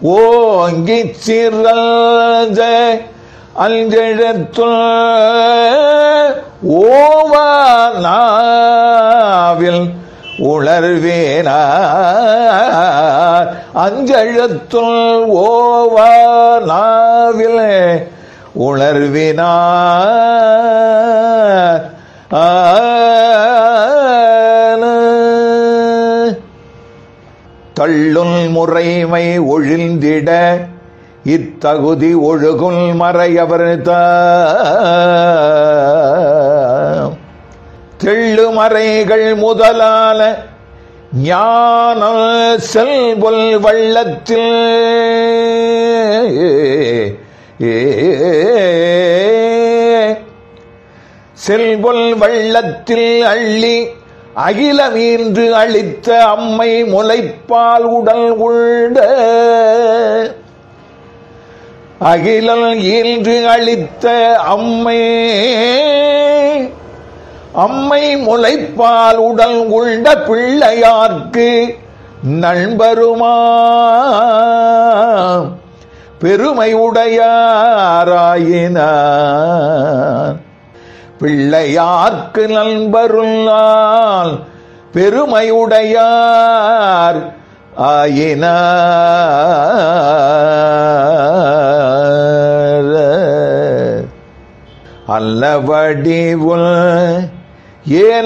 ஓங்கி சிறந்த அஞ்செழுத்துள் ஓவானாவில் உணர்வேனார் அஞ்செழுத்துள் ஓவானாவில் உணர்வினார் தள்ளுல் முறைமை ஒழிந்திட இத்தகுதி ஒழுகுல் மறையவர் தெள்ளு மறைகள் முதலான ஞான செல்வொல் வள்ளத்தில் செல்வொல் வள்ளத்தில் அள்ளி அகிலமீன்று அளித்த அம்மை முளைப்பால் உடல் உள்ள அகிலல் ஈன்று அளித்த அம்மை அம்மை முளைப்பால் உடல் உள்ள பிள்ளையார்க்கு நண்பருமா பெருமை உடையாராயினார் பிள்ளையார்க்கு நண்பருள்ளால் பெருமையுடையார் ஆயினார் அல்லவடிவுள் ஏன்